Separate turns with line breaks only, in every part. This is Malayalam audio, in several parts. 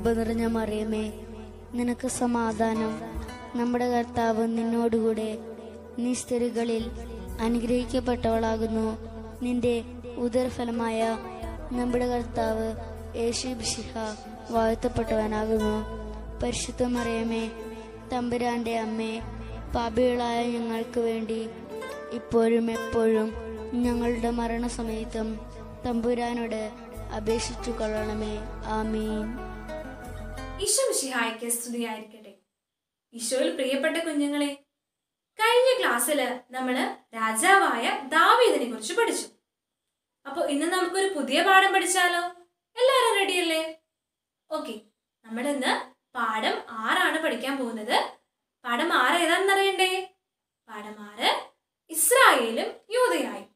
കൃപ നിറഞ്ഞ മറിയമേ നിനക്ക് സമാധാനം നമ്മുടെ കർത്താവ് നിന്നോടുകൂടെ നീ സ്ത്രീകളിൽ അനുഗ്രഹിക്കപ്പെട്ടവളാകുന്നു നിന്റെ ഉദരഫലമായ നമ്മുടെ കർത്താവ് യേശു ബിഷിഹ വാഴ്ത്തപ്പെട്ടവനാകുന്നു പരിശുദ്ധ മറിയമേ തമ്പുരാന്റെ അമ്മേ പാപികളായ ഞങ്ങൾക്ക് വേണ്ടി ഇപ്പോഴും എപ്പോഴും ഞങ്ങളുടെ മരണസമയത്തും തമ്പുരാനോട് അപേക്ഷിച്ചു കൊള്ളണമേ ആമീൻ
ഈശോ മിശിഹായ്ക്ക് സ്തുതിയായിരിക്കട്ടെ ഈശോയിൽ പ്രിയപ്പെട്ട കുഞ്ഞുങ്ങളെ കഴിഞ്ഞ ക്ലാസ്സില് നമ്മള് രാജാവായ ദാവീദിനെ കുറിച്ച് പഠിച്ചു അപ്പൊ ഇന്ന് നമുക്കൊരു പുതിയ പാഠം പഠിച്ചാലോ എല്ലാവരും റെഡിയല്ലേ ഓക്കെ നമ്മൾ ഇന്ന് പാഠം ആറാണ് പഠിക്കാൻ പോകുന്നത് പാഠം ആറ് ഏതാണെന്ന് അറിയണ്ടേ പാഠം ആറ് ഇസ്രായേലും യൂതയായും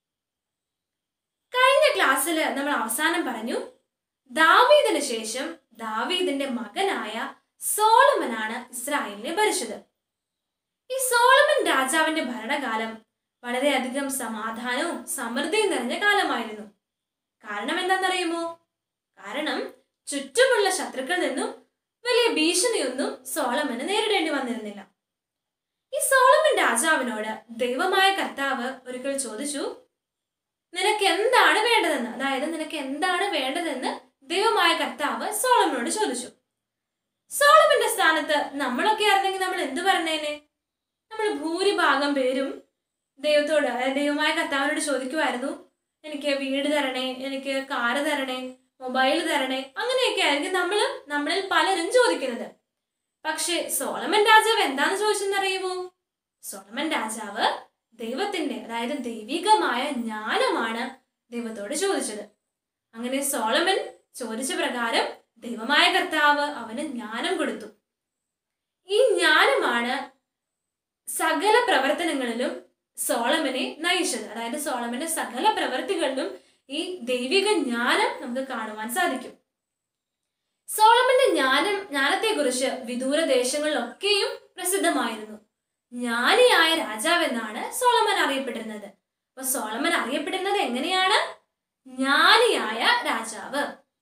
കഴിഞ്ഞ ക്ലാസ്സിൽ നമ്മൾ അവസാനം പറഞ്ഞു ദാവീദിന് ശേഷം ദാവീദിന്റെ മകനായ സോളമനാണ് ഇസ്രായേലിനെ ഭരിച്ചത് ഈ സോളമൻ രാജാവിന്റെ ഭരണകാലം വളരെയധികം സമാധാനവും സമൃദ്ധിയും നിറഞ്ഞ കാലമായിരുന്നു കാരണം എന്താണെന്നറിയുമോ കാരണം ചുറ്റുമുള്ള ശത്രുക്കളിൽ നിന്നും വലിയ ഭീഷണിയൊന്നും സോളമന് നേരിടേണ്ടി വന്നിരുന്നില്ല ഈ സോളമൻ രാജാവിനോട് ദൈവമായ കർത്താവ് ഒരിക്കൽ ചോദിച്ചു നിനക്ക് എന്താണ് വേണ്ടതെന്ന് അതായത് നിനക്ക് എന്താണ് വേണ്ടതെന്ന് ദൈവമായ കർത്താവ് സോളമനോട് ചോദിച്ചു സോളമന്റെ സ്ഥാനത്ത് നമ്മളൊക്കെ ആയിരുന്നെങ്കിൽ നമ്മൾ എന്ത് പറഞ്ഞേനെ നമ്മൾ ഭൂരിഭാഗം പേരും ദൈവത്തോട് അതായത് ദൈവമായ കർത്താവിനോട് ചോദിക്കുമായിരുന്നു എനിക്ക് വീട് തരണേ എനിക്ക് കാറ് തരണേ മൊബൈൽ തരണേ അങ്ങനെയൊക്കെ ആയിരിക്കും നമ്മൾ നമ്മളിൽ പലരും ചോദിക്കുന്നത് പക്ഷേ സോളമൻ രാജാവ് എന്താന്ന് ചോദിച്ചെന്നറിയുമോ സോളമൻ രാജാവ് ദൈവത്തിന്റെ അതായത് ദൈവികമായ ജ്ഞാനമാണ് ദൈവത്തോട് ചോദിച്ചത് അങ്ങനെ സോളമൻ ചോദിച്ച പ്രകാരം ദൈവമായ കർത്താവ് അവന് ജ്ഞാനം കൊടുത്തു ഈ ജ്ഞാനമാണ് സകല പ്രവർത്തനങ്ങളിലും സോളമനെ നയിച്ചത് അതായത് സോളമന്റെ സകല പ്രവൃത്തികളിലും ഈ ദൈവിക ജ്ഞാനം നമുക്ക് കാണുവാൻ സാധിക്കും സോളമന്റെ ജ്ഞാനം ജ്ഞാനത്തെക്കുറിച്ച് വിദൂര ദേശങ്ങളിലൊക്കെയും പ്രസിദ്ധമായിരുന്നു ജ്ഞാനിയായ രാജാവ് എന്നാണ് സോളമൻ അറിയപ്പെട്ടിരുന്നത് അപ്പൊ സോളമൻ അറിയപ്പെടുന്നത് എങ്ങനെയാണ് ജ്ഞാനിയായ രാജാവ്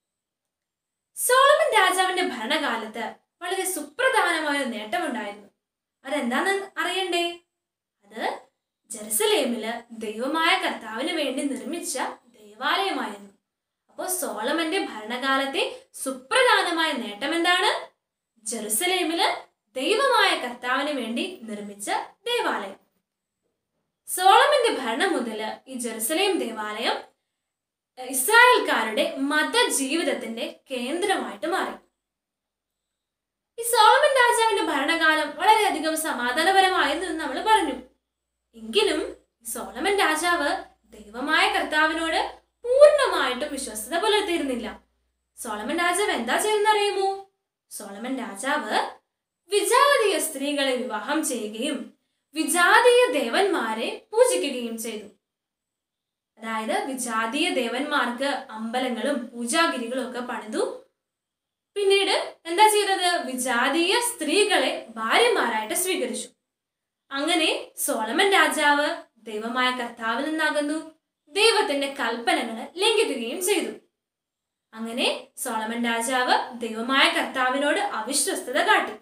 സോളമൻ രാജാവിന്റെ ഭരണകാലത്ത് വളരെ സുപ്രധാനമായ ഒരു നേട്ടമുണ്ടായിരുന്നു അതെന്താന്ന് അറിയണ്ടേ അത് ജെറുസലേമില് ദൈവമായ കർത്താവിന് വേണ്ടി നിർമ്മിച്ച ദേവാലയമായിരുന്നു അപ്പോൾ സോളമന്റെ ഭരണകാലത്തെ സുപ്രധാനമായ നേട്ടം എന്താണ് ജെറുസലേമില് ദൈവമായ കർത്താവിന് വേണ്ടി നിർമ്മിച്ച ദേവാലയം സോളമന്റെ ഭരണം മുതല് ഈ ജെറുസലേം ദേവാലയം എഹ്, ഇസ്രായേൽക്കാരുടെ മതജീവിതത്തിന്റെ കേന്ദ്രമായിട്ട് മാറി ഈ സോളമൻ രാജാവിന്റെ ഭരണകാലം വളരെയധികം സമാധാനപരമായിരുന്നു എന്ന് നമ്മൾ പറഞ്ഞു എങ്കിലും ഈ സോളമൻ രാജാവ് ദൈവമായ കർത്താവിനോട് പൂർണ്ണമായിട്ടും വിശ്വസ്തത പുലർത്തിയിരുന്നില്ല സോളമൻ രാജാവ് എന്താ ചെയ്യുന്നറിയുമോ സോളമൻ രാജാവ് വിജാതീയ സ്ത്രീകളെ വിവാഹം ചെയ്യുകയും വിജാതീയ ദേവന്മാരെ പൂജിക്കുകയും ചെയ്തു അതായത് വിജാതീയ ദേവന്മാർക്ക് അമ്പലങ്ങളും പൂജാഗിരികളും ഒക്കെ പണിതു പിന്നീട് എന്താ ചെയ്തത് വിജാതീയ സ്ത്രീകളെ ഭാര്യമാരായിട്ട് സ്വീകരിച്ചു അങ്ങനെ സോളമൻ രാജാവ് ദൈവമായ കർത്താവിൽ നിന്നകന്നു ദൈവത്തിന്റെ കൽപ്പനകള് ലംഘിക്കുകയും ചെയ്തു അങ്ങനെ സോളമൻ രാജാവ് ദൈവമായ കർത്താവിനോട് അവിശ്വസ്തത കാട്ടി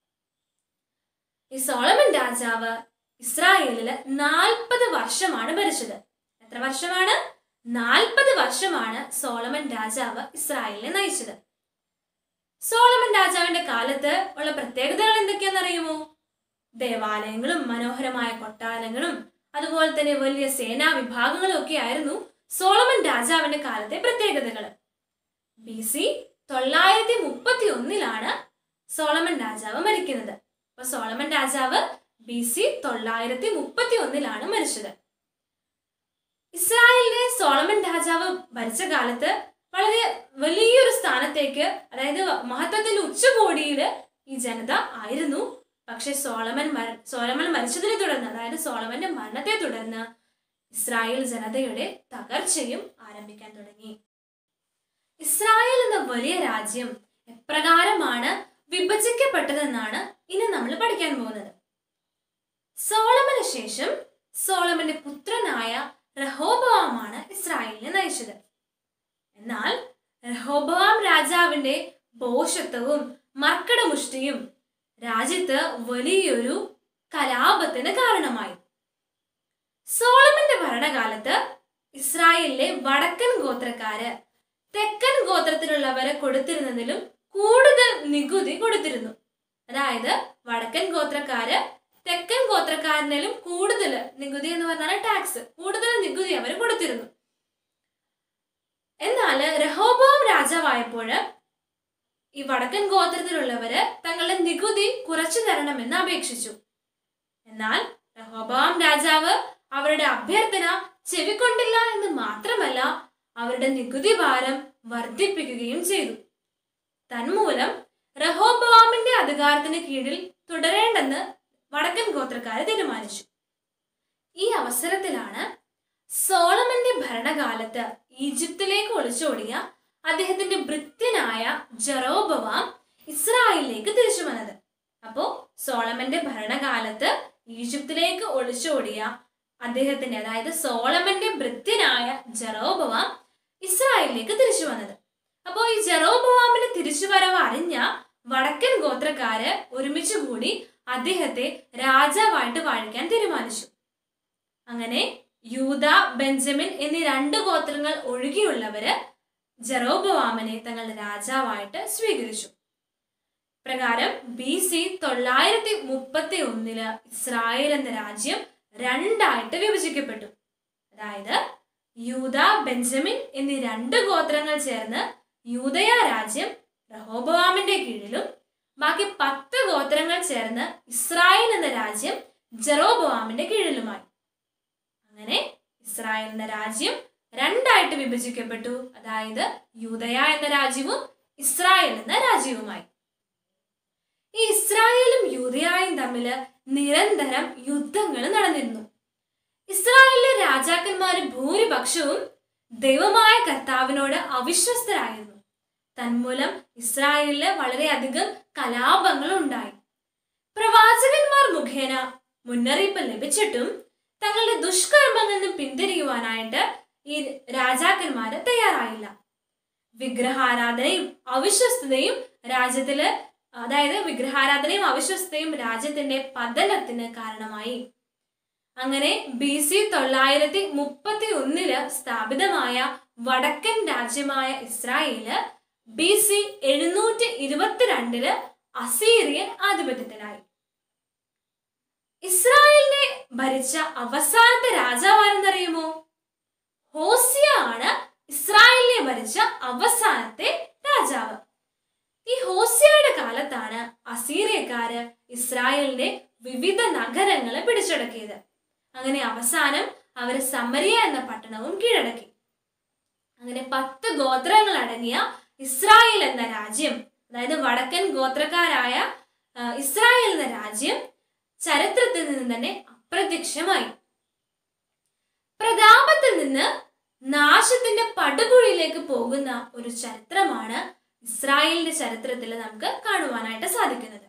ഈ സോളമൻ രാജാവ് ഇസ്രായേലില് നാൽപ്പത് വർഷമാണ് ഭരിച്ചത് എത്ര വർഷമാണ് നാൽപ്പത് വർഷമാണ് സോളമൻ രാജാവ് ഇസ്രായേലിനെ നയിച്ചത് സോളമൻ രാജാവിന്റെ കാലത്ത് ഉള്ള പ്രത്യേകതകൾ എന്തൊക്കെയാണെന്നറിയുമോ ദേവാലയങ്ങളും മനോഹരമായ കൊട്ടാരങ്ങളും അതുപോലെ തന്നെ വലിയ സേനാ വിഭാഗങ്ങളും ഒക്കെ ആയിരുന്നു സോളമൻ രാജാവിന്റെ കാലത്തെ പ്രത്യേകതകൾ ബി സി തൊള്ളായിരത്തി മുപ്പത്തി ഒന്നിലാണ് സോളമൻ രാജാവ് മരിക്കുന്നത് അപ്പൊ സോളമൻ രാജാവ് ബി സി തൊള്ളായിരത്തി മുപ്പത്തി ഒന്നിലാണ് മരിച്ചത് ഇസ്രായേലിനെ സോളമൻ രാജാവ് ഭരിച്ച കാലത്ത് വളരെ വലിയൊരു സ്ഥാനത്തേക്ക് അതായത് മഹത്വത്തിന്റെ ഉച്ചകോടിയില് ഈ ജനത ആയിരുന്നു പക്ഷെ സോളമൻ മര സോളമൻ മരിച്ചതിനെ തുടർന്ന് അതായത് സോളമന്റെ മരണത്തെ തുടർന്ന് ഇസ്രായേൽ ജനതയുടെ തകർച്ചയും ആരംഭിക്കാൻ തുടങ്ങി ഇസ്രായേൽ എന്ന വലിയ രാജ്യം എപ്രകാരമാണ് വിഭജിക്കപ്പെട്ടതെന്നാണ് ഇനി നമ്മൾ പഠിക്കാൻ പോകുന്നത് സോളമന് ശേഷം സോളമന്റെ പുത്രനായ റഹോബവാമാണ് ഇസ്രായേലിനെ നയിച്ചത് എന്നാൽ റഹോബവാം രാജാവിന്റെ ഭോഷത്വവും മർക്കടമുഷ്ടിയും രാജ്യത്ത് വലിയൊരു കലാപത്തിന് കാരണമായി സോളമന്റെ ഭരണകാലത്ത് ഇസ്രായേലിലെ വടക്കൻ ഗോത്രക്കാര് തെക്കൻ ഗോത്രത്തിലുള്ളവരെ കൊടുത്തിരുന്നതിലും കൂടുതൽ നികുതി കൊടുത്തിരുന്നു അതായത് വടക്കൻ ഗോത്രക്കാര് തെക്കൻ ഗോത്രക്കാരനിലും കൂടുതൽ നികുതി എന്ന് പറഞ്ഞാൽ ടാക്സ് കൂടുതൽ നികുതി അവർ കൊടുത്തിരുന്നു എന്നാൽ രഹോബോം രാജാവായപ്പോൾ ഈ വടക്കൻ ഗോത്രത്തിലുള്ളവര് തങ്ങളുടെ നികുതി കുറച്ചു തരണമെന്ന് അപേക്ഷിച്ചു എന്നാൽ രഹോബാം രാജാവ് അവരുടെ അഭ്യർത്ഥന ചെവിക്കൊണ്ടില്ല എന്ന് മാത്രമല്ല അവരുടെ നികുതി ഭാരം വർദ്ധിപ്പിക്കുകയും ചെയ്തു തന്മൂലം റഹോബവാമിന്റെ അധികാരത്തിന് കീഴിൽ തുടരേണ്ടെന്ന് വടക്കൻ ഗോത്രക്കാരെ തീരുമാനിച്ചു ഈ അവസരത്തിലാണ് സോളമന്റെ ഭരണകാലത്ത് ഈജിപ്തിലേക്ക് ഒളിച്ചോടിയ അദ്ദേഹത്തിന്റെ ഭൃത്യനായ ജറോബവാം ഇസ്രായേലിലേക്ക് തിരിച്ചു വന്നത് അപ്പോ സോളമന്റെ ഭരണകാലത്ത് ഈജിപ്തിലേക്ക് ഒളിച്ചോടിയ അദ്ദേഹത്തിന്റെ അതായത് സോളമന്റെ ഭൃത്യനായ ജറോബവാം ഇസ്രായേലിലേക്ക് തിരിച്ചു വന്നത് അപ്പോൾ ഈ ജറോബവാമിന്റെ തിരിച്ചുവരവ് അറിഞ്ഞ വടക്കൻ ഗോത്രക്കാര് ഒരുമിച്ച് കൂടി അദ്ദേഹത്തെ രാജാവായിട്ട് വാഴിക്കാൻ തീരുമാനിച്ചു അങ്ങനെ യൂത ബെഞ്ചമിൻ എന്നീ രണ്ട് ഗോത്രങ്ങൾ ഒഴികെയുള്ളവര് ജറോബവാമനെ തങ്ങളുടെ രാജാവായിട്ട് സ്വീകരിച്ചു പ്രകാരം ബി സി തൊള്ളായിരത്തി മുപ്പത്തി ഒന്നില് ഇസ്രായേൽ എന്ന രാജ്യം രണ്ടായിട്ട് വിഭജിക്കപ്പെട്ടു അതായത് യൂത ബെഞ്ചമിൻ എന്നീ രണ്ട് ഗോത്രങ്ങൾ ചേർന്ന് യൂതയ രാജ്യം റഹോബവാമിന്റെ കീഴിലും ബാക്കി പത്ത് ഗോത്രങ്ങൾ ചേർന്ന് ഇസ്രായേൽ എന്ന രാജ്യം ജെറോബവാമിന്റെ കീഴിലുമായി അങ്ങനെ ഇസ്രായേൽ എന്ന രാജ്യം രണ്ടായിട്ട് വിഭജിക്കപ്പെട്ടു അതായത് യൂതയ എന്ന രാജ്യവും ഇസ്രായേൽ എന്ന രാജ്യവുമായി ഈ ഇസ്രായേലും യൂതയായും തമ്മിൽ നിരന്തരം യുദ്ധങ്ങൾ നടന്നിരുന്നു ഇസ്രായേലിലെ രാജാക്കന്മാര് ഭൂരിപക്ഷവും ദൈവമായ കർത്താവിനോട് അവിശ്വസ്തരായിരുന്നു തന്മൂലം ഇസ്രായേലില് വളരെയധികം കലാപങ്ങൾ ഉണ്ടായി പ്രവാചകന്മാർ മുഖേന മുന്നറിയിപ്പ് ലഭിച്ചിട്ടും തങ്ങളുടെ ദുഷ്കർമ്മങ്ങളിൽ നിന്നും പിന്തിരിയുവാനായിട്ട് ഈ രാജാക്കന്മാര് തയ്യാറായില്ല വിഗ്രഹാരാധനയും അവിശ്വസ്തതയും രാജ്യത്തില് അതായത് വിഗ്രഹാരാധനയും അവിശ്വസ്തയും രാജ്യത്തിന്റെ പതനത്തിന് കാരണമായി അങ്ങനെ ബി സി തൊള്ളായിരത്തി മുപ്പത്തി ഒന്നില് സ്ഥാപിതമായ വടക്കൻ രാജ്യമായ ഇസ്രായേല് ബി സി എഴുന്നൂറ്റി ഇരുപത്തിരണ്ടില് അസീറിയൻ ആധിപത്യത്തിലായി ഇസ്രായേലിനെ ഭരിച്ച അവസാനത്തെ രാജാവാരെന്നറിയുമോ ഹോസിയ ആണ് ഇസ്രായേലിനെ ഭരിച്ച അവസാനത്തെ രാജാവ് ഈ ഹോസിയയുടെ കാലത്താണ് അസീറിയക്കാര് ഇസ്രായേലിന്റെ വിവിധ നഗരങ്ങളെ പിടിച്ചടക്കിയത് അങ്ങനെ അവസാനം അവർ സമരിയ എന്ന പട്ടണവും കീഴടക്കി അങ്ങനെ പത്ത് ഗോത്രങ്ങൾ അടങ്ങിയ ഇസ്രായേൽ എന്ന രാജ്യം അതായത് വടക്കൻ ഗോത്രക്കാരായ ആ, ഇസ്രായേൽ എന്ന രാജ്യം ചരിത്രത്തിൽ നിന്ന് തന്നെ അപ്രത്യക്ഷമായി പ്രതാപത്തിൽ നിന്ന് നാശത്തിന്റെ പടുകുഴിയിലേക്ക് പോകുന്ന ഒരു ചരിത്രമാണ് ഇസ്രായേലിന്റെ ചരിത്രത്തിൽ നമുക്ക് കാണുവാനായിട്ട് സാധിക്കുന്നത്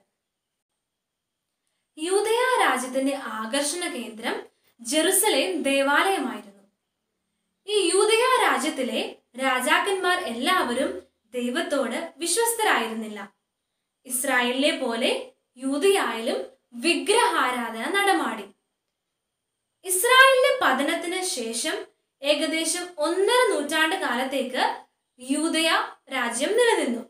യൂതയ രാജ്യത്തിന്റെ ആകർഷണ കേന്ദ്രം ജെറുസലേം ദേവാലയമായിരുന്നു ഈ യൂതയ രാജ്യത്തിലെ രാജാക്കന്മാർ എല്ലാവരും ദൈവത്തോട് വിശ്വസ്തരായിരുന്നില്ല ഇസ്രായേലിലെ പോലെ യൂതയായാലും വിഗ്രഹാരാധന നടമാടി ഇസ്രായേലിന്റെ പതനത്തിന് ശേഷം ഏകദേശം ഒന്നര നൂറ്റാണ്ട് കാലത്തേക്ക് യൂതയ രാജ്യം നിലനിന്നു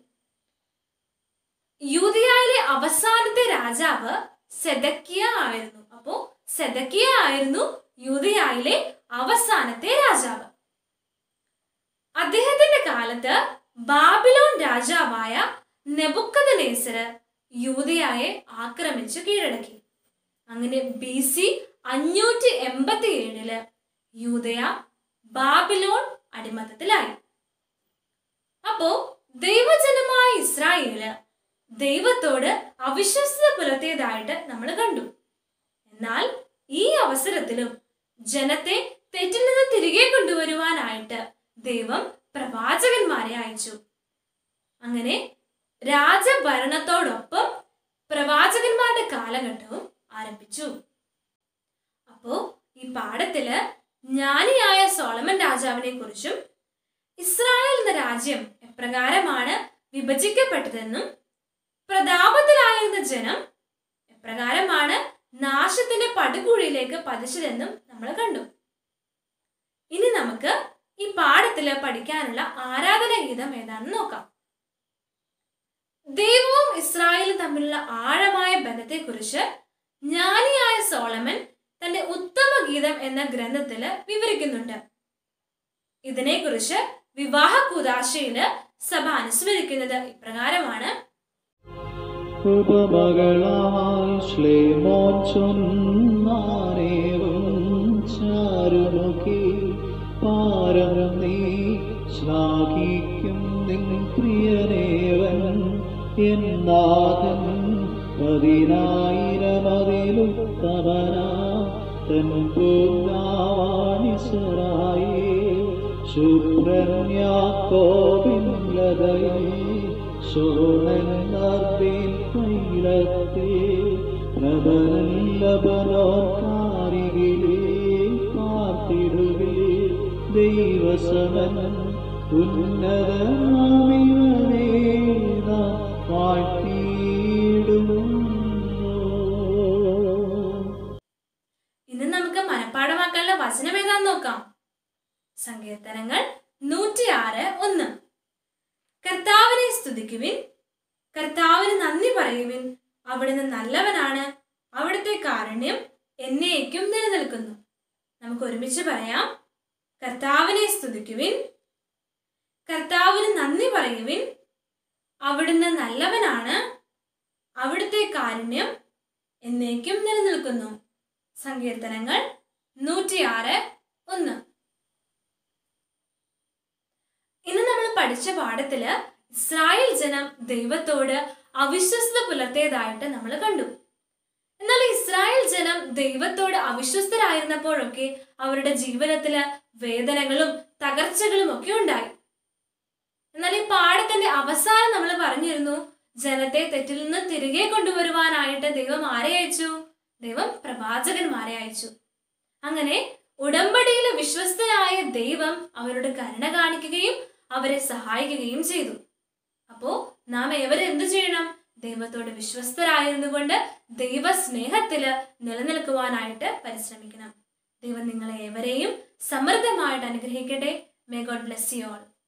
യൂതയായിലെ അവസാനത്തെ രാജാവ് സെദക്കിയ ആയിരുന്നു അപ്പോ സെദക്കിയ ആയിരുന്നു യൂതയായിലെ അവസാനത്തെ രാജാവ് അദ്ദേഹത്തിന്റെ കാലത്ത് ബാബിലോൺ രാജാവായ നെബുക്കദനേസര് യൂതയായെ ആക്രമിച്ചു കീഴടക്കി അങ്ങനെ ബി സി അഞ്ഞൂറ്റി എൺപത്തി ഏഴില് യൂതയ ബാബിലോൺ അടിമത്തത്തിലായി അപ്പോ ദൈവജനമായ ഇസ്രായേല് ദൈവത്തോട് അവിശ്വസ്തത പുലർത്തിയതായിട്ട് നമ്മൾ കണ്ടു എന്നാൽ ഈ അവസരത്തിലും ജനത്തെ തെറ്റിൽ നിന്ന് തിരികെ കൊണ്ടുവരുവാനായിട്ട് ദൈവം പ്രവാചകന്മാരെ അയച്ചു അങ്ങനെ രാജഭരണത്തോടൊപ്പം പ്രവാചകന്മാരുടെ കാലഘട്ടവും ആരംഭിച്ചു അപ്പോ ഈ പാഠത്തില് ജ്ഞാനിയായ സോളമൻ രാജാവിനെ കുറിച്ചും ഇസ്രായേൽ എന്ന രാജ്യം എപ്രകാരമാണ് വിഭജിക്കപ്പെട്ടതെന്നും പ്രതാപത്തിലായിരുന്ന ജനം എപ്രകാരമാണ് നാശത്തിന്റെ പടുകുഴിയിലേക്ക് പതിച്ചതെന്നും നമ്മൾ കണ്ടു ഇനി നമുക്ക് ഈ പാഠത്തില് പഠിക്കാനുള്ള ആരാധന ഗീതം ഏതാണെന്ന് നോക്കാം ദൈവവും ഇസ്രായേലും തമ്മിലുള്ള ആഴമായ ബന്ധത്തെക്കുറിച്ച് ജ്ഞാനിയായ സോളമൻ തന്റെ ഉത്തമ ഗീതം എന്ന ഗ്രന്ഥത്തില് വിവരിക്കുന്നുണ്ട് ഇതിനെക്കുറിച്ച് വിവാഹ കുദാശയില് സഭ അനുസ്മരിക്കുന്നത് ഇപ്രകാരമാണ്
ഉപമകളാൽ ശ്ലേമോൻ ചൊന്നാനേവും ചാരുമുഖി പാരം നീ ശ്ലാഘിക്കും നിൻ പ്രിയനേവൻ എന്നാഥൻ പതിനായിരമതിലുത്തമനാ തൻ പൂർണ്ണാവാണിസറായി ശുഭ്രന്യാക്കോവിൻ ലതയിൽ ശോണൻ നർദ്ദീൻ തൈലത്തെ പ്രബലല്ലബനോക്കാരികിലേ പാർത്തിടുകേ ദൈവസമൻ ഉന്നതനാമിവനേ നാം വാഴ്ത്തിയിടുന്നു
ഇന്ന് നമുക്ക് മനഃപ്പാഠമാക്കാനുള്ള വചനം ഏതാന്ന് നോക്കാം സങ്കീർത്തനങ്ങൾ നൂറ്റിയാറ് ഒന്ന് കർത്താവിനെ സ്തുതിക്കുവിൻ കർത്താവിന് നന്ദി പറയുവിൻ അവിടുന്ന് നല്ലവനാണ് അവിടുത്തെ കാരുണ്യം എന്നേക്കും നിലനിൽക്കുന്നു നമുക്ക് ഒരുമിച്ച് പറയാം കർത്താവിനെ സ്തുതിക്കുവിൻ കർത്താവിന് നന്ദി പറയുവിൻ അവിടുന്ന് നല്ലവനാണ് അവിടുത്തെ കാരുണ്യം എന്നേക്കും നിലനിൽക്കുന്നു സങ്കീർത്തനങ്ങൾ നൂറ്റിയാറ് ഒന്ന് ഇന്ന് നമ്മൾ പഠിച്ച പാഠത്തില് ഇസ്രായേൽ ജനം ദൈവത്തോട് അവിശ്വസ്ത പുലർത്തിയതായിട്ട് നമ്മൾ കണ്ടു എന്നാൽ ഇസ്രായേൽ ജനം ദൈവത്തോട് അവിശ്വസ്തരായിരുന്നപ്പോഴൊക്കെ അവരുടെ ജീവിതത്തില് വേദനകളും തകർച്ചകളും ഒക്കെ ഉണ്ടായി എന്നാൽ ഈ പാഠത്തിന്റെ അവസാനം നമ്മൾ പറഞ്ഞിരുന്നു ജനത്തെ തെറ്റിൽ നിന്ന് തിരികെ കൊണ്ടുവരുവാനായിട്ട് ദൈവം ആരെ അയച്ചു ദൈവം പ്രവാചകന്മാരെ അയച്ചു അങ്ങനെ ഉടമ്പടിയിലെ വിശ്വസ്തനായ ദൈവം അവരോട് കരുണ കാണിക്കുകയും അവരെ സഹായിക്കുകയും ചെയ്തു അപ്പോ നാം ഏവരും എന്തു ചെയ്യണം ദൈവത്തോട് വിശ്വസ്തരായിരുന്നുകൊണ്ട് ദൈവ സ്നേഹത്തില് നിലനിൽക്കുവാനായിട്ട് പരിശ്രമിക്കണം ദൈവം നിങ്ങളെ ഏവരെയും സമൃദ്ധമായിട്ട് അനുഗ്രഹിക്കട്ടെ may God bless you all